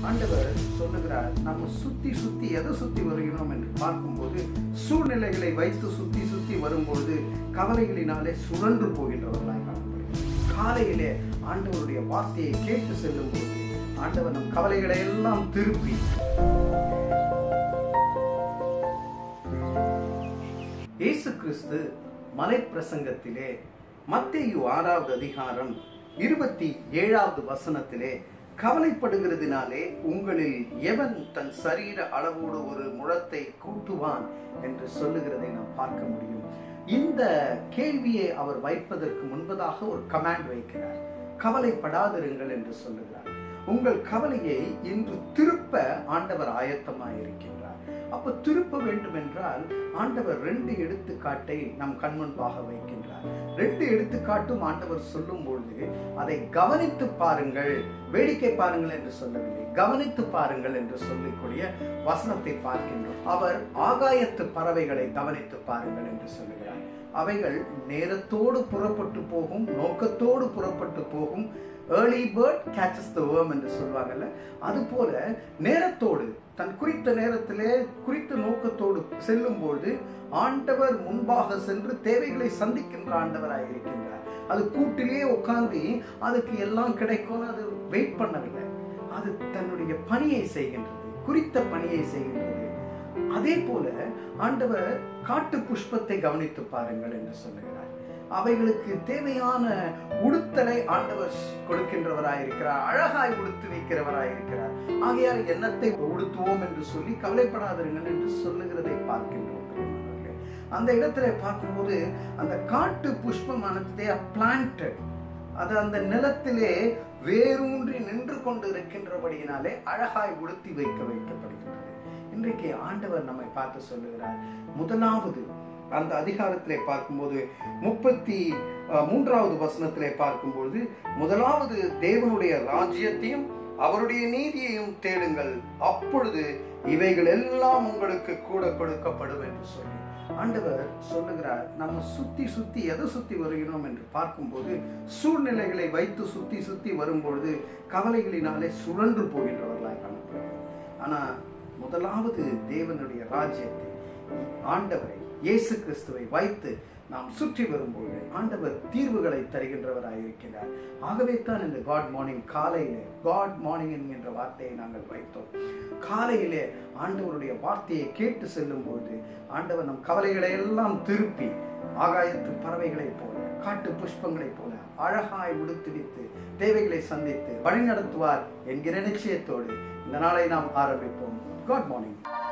ஆண்டவர் சொல்லுகிறார் நம்ம சுத்தி சுத்தி எதை சுத்தி வருகிறோம் என்று பார்க்கும்போது சூழ்நிலைகளை வைத்து சுத்தி சுத்தி வரும்பொழுது கவலைகளினாலே சுழன்று போகின்றவர்களாய் காணப்படுகிறோம் காலையிலே ஆண்டவருடைய வார்த்தையை கேட்டு செல்லும் போது ஆண்டவர் நம் கவலைகளை எல்லாம் திருப்பி இயேசு கிறிஸ்து மலை பிரசங்கத்திலே மத்தேயு ஆறாவது அதிகாரம் இருபத்தி ஏழாவது வசனத்திலே கவலைப்படுகிறதினாலே உங்களில் எவன் தன் சரீர அளவோடு ஒரு முழத்தை கூட்டுவான் என்று சொல்லுகிறதை நாம் பார்க்க முடியும் இந்த கேள்வியை அவர் வைப்பதற்கு முன்பதாக ஒரு கமாண்ட் வைக்கிறார் கவலைப்படாதிருங்கள் என்று சொல்லுகிறார் உங்கள் கவலையை இன்று திருப்ப ஆண்டவர் ஆயத்தமாய் இருக்கின்றார் அப்ப திருப்ப வேண்டும் என்றால் ஆண்டவர் ரெண்டு எடுத்துக்காட்டை நம் கண்முன்பாக வைக்கின்றார் ரெண்டு எடுத்துக்காட்டும் ஆண்டவர் சொல்லும் பொழுது அதை கவனித்து பாருங்கள் வேடிக்கை பாருங்கள் என்று சொல்லவில்லை கவனித்து பாருங்கள் என்று சொல்லக்கூடிய வசனத்தை பார்க்கின்றோம் அவர் ஆகாயத்து பறவைகளை கவனித்து பாருங்கள் என்று சொல்லுகிறார் அவைகள் நேரத்தோடு புறப்பட்டு போகும் நோக்கத்தோடு புறப்பட்டு போகும் early bird catches the worm என்று சொல்வாங்கல்ல அதுபோல நேரத்தோடு தன் குறித்த நேரத்திலே குறித்த நோக்கத்தோடு செல்லும்போது ஆண்டவர் முன்பாக சென்று தேவைகளை சந்திக்கின்ற ஆண்டவராக இருக்கின்றார் அது கூட்டிலே உட்கார்ந்து அதுக்கு எல்லாம் கிடைக்கும்னு அது வெயிட் பண்ணவில்லை அது தன்னுடைய பணியை செய்கின்றது குறித்த பணியை செய்கின்றது அதே போல ஆண்டவர் காட்டு புஷ்பத்தை கவனித்து பாருங்கள் என்று சொல்லுகிறார் அவைகளுக்கு தேவையான உடுத்தலை ஆண்டவர் கொடுக்கின்றவராய் இருக்கிறார் அழகாய் உடுத்து வைக்கிறவராய் இருக்கிறார் ஆகையால் எண்ணத்தை உடுத்துவோம் என்று சொல்லி கவலைப்படாதிருங்கள் என்று சொல்லுகிறதை பார்க்கின்றோம் பிரியமானவர்களே. அந்த இடத்துல பார்க்கும்போது அந்த காட்டு புஷ்பமானது பிளான்டட் அது அந்த நிலத்திலே வேரூன்றி நின்று கொண்டு இருக்கின்றபடியினாலே அழகாய் உடுத்தி வைக்க வைக்கப்படுகின்றது இன்றைக்கு ஆண்டவர் நம்மை பார்த்து சொல்லுகிறார் முதலாவது அந்த அதிகாரத்திலே பார்க்கும்போது முப்பத்தி அஹ், மூன்றாவது வசனத்திலே பார்க்கும்போது முதலாவது தேவனுடைய ராஜ்யத்தையும் அவருடைய நீதியையும் தேடுங்கள் அப்பொழுது இவைகள் எல்லாம் உங்களுக்கு கூட கொடுக்கப்படும் என்று சொல்லி ஆண்டவர் சொல்லுகிறார் நம்ம சுத்தி சுத்தி எதை சுத்தி வருகிறோம் என்று பார்க்கும்போது சூழ்நிலைகளை வைத்து சுத்தி சுத்தி வரும்பொழுது கவலைகளினாலே சுழன்று போகின்றவர்களாய் காணப்படுகிறோம் ஆனா முதலாவது தேவனுடைய ராஜ்யத்தை ஆண்டவரை இயேசு கிறிஸ்துவை வைத்து நாம் சுற்றி வரும்போது ஆண்டவர் தீர்வுகளை தருகின்றவராய் இருக்கிறார் ஆகவே தான் இந்த காட் மார்னிங் காலையிலே காட் மார்னிங் என்கின்ற வார்த்தையை நாங்கள் வைத்தோம் காலையிலே ஆண்டவருடைய வார்த்தையை கேட்டு செல்லும் போது ஆண்டவர் நம் கவலைகளை எல்லாம் திருப்பி ஆகாயத்து பறவைகளைப் போல காட்டு புஷ்பங்களைப் போல அழகாய் உடுத்துவித்து தேவைகளை சந்தித்து வழி நடத்துவார் என்கிற நிச்சயத்தோடு இந்த நாளை நாம் ஆரம்பிப்போம் காட் மார்னிங்